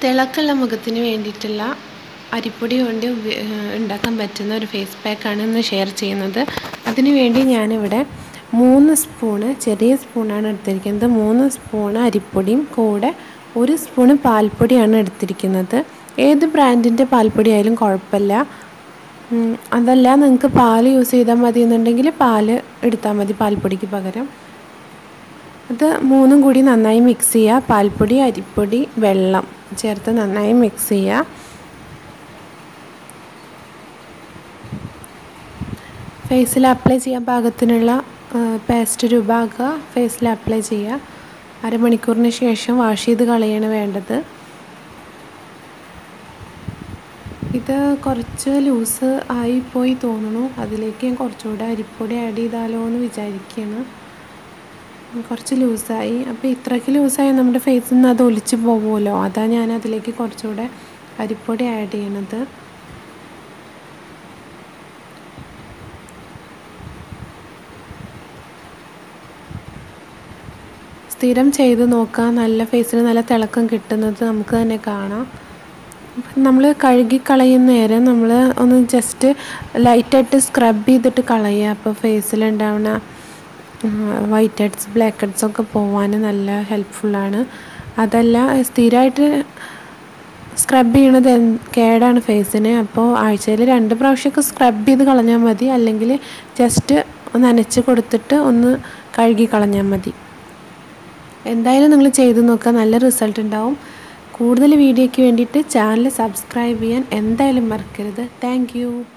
തിളക്കമുള്ള മുഖത്തിന് വേണ്ടിയിട്ടുള്ള അരിപ്പൊടി കൊണ്ട് ഉപ- ഉണ്ടാക്കാൻ പറ്റുന്ന ഒരു ഫേസ് പാക്കാണ് ഇന്ന് ഷെയർ ചെയ്യുന്നത് അതിനു വേണ്ടി ഞാനിവിടെ മൂന്ന് സ്പൂണ് ചെറിയ സ്പൂണാണ് എടുത്തിരിക്കുന്നത് മൂന്ന് സ്പൂണ് അരിപ്പൊടിയും കൂടെ ഒരു സ്പൂണ് പാൽപ്പൊടിയാണ് എടുത്തിരിക്കുന്നത് ഏത് ബ്രാൻഡിൻ്റെ പാൽപ്പൊടി ആയാലും കുഴപ്പമില്ല ഉം, അതല്ല നിങ്ങൾക്ക് പാൽ യൂസ് ചെയ്താൽ മതി എന്നുണ്ടെങ്കിൽ പാൽ എടുത്താൽ മതി പാൽപ്പൊടിക്ക് പകരം അത് മൂന്നും കൂടി നന്നായി മിക്സ് ചെയ്യുക പാൽപ്പൊടി അരിപ്പൊടി വെള്ളം ചേർത്ത് നന്നായി മിക്സ് ചെയ്യുക ഫേസിൽ അപ്ലൈ ചെയ്യാൻ പാകത്തിനുള്ള പേസ്റ്റ് രൂപമാക്കുക ഫേസിൽ അപ്ലൈ ചെയ്യുക അരമണിക്കൂറിന് ശേഷം വാഷ് ചെയ്ത് കളയാണ് വേണ്ടത് ഇത് കുറച്ച് ലൂസ് ആയിപ്പോയി തോന്നുന്നു അതിലേക്ക് ഞാൻ കുറച്ചുകൂടെ അരിപ്പൊടി ആഡ് ചെയ്താലോ എന്ന് വിചാരിക്കുകയാണ് കുറച്ച് ലൂസായി അപ്പോൾ ഇത്രയ്ക്ക് ലൂസായി നമ്മുടെ ഫേസിൽ നിന്ന് അത് ഒലിച്ച് പോകുമല്ലോ അതാണ് ഞാൻ അതിലേക്ക് കുറച്ചുകൂടെ അരിപ്പൊടി ആഡ് ചെയ്യണത് സ്ഥിരം ചെയ്ത് നോക്കുക നല്ല ഫേസിന് നല്ല തിളക്കം കിട്ടുന്നത് നമുക്ക് തന്നെ കാണാം നമ്മൾ കഴുകി കളയുന്ന നേരം നമ്മൾ ഒന്ന് ജസ്റ്റ് ലൈറ്റായിട്ട് സ്ക്രബ് ചെയ്തിട്ട് കളയുക അപ്പോൾ ഫേസിലുണ്ടാവുന്ന വൈറ്റ് ഹെഡ്സ് ബ്ലാക്ക് ഹെഡ്സ് ഒക്കെ പോവാൻ നല്ല ഹെൽപ്ഫുള്ളാണ് അതല്ല സ്ഥിരമായിട്ട് സ്ക്രബ് ചെയ്യണത് എൻ- കേടാണ് ഫേസിന് അപ്പോൾ ആഴ്ചയിൽ രണ്ട് പ്രാവശ്യമൊക്കെ സ്ക്രബ് ചെയ്ത് കളഞ്ഞാൽ മതി അല്ലെങ്കിൽ ജസ്റ്റ് നനച്ച് കൊടുത്തിട്ട് ഒന്ന് കഴുകി കളഞ്ഞാൽ മതി എന്തായാലും നിങ്ങൾ ചെയ്ത് നോക്കുക നല്ല റിസൾട്ട് ഉണ്ടാവും കൂടുതൽ വീഡിയോയ്ക്ക് വേണ്ടിയിട്ട് ചാനൽ സബ്സ്ക്രൈബ് ചെയ്യാൻ എന്തായാലും മറക്കരുത് താങ്ക്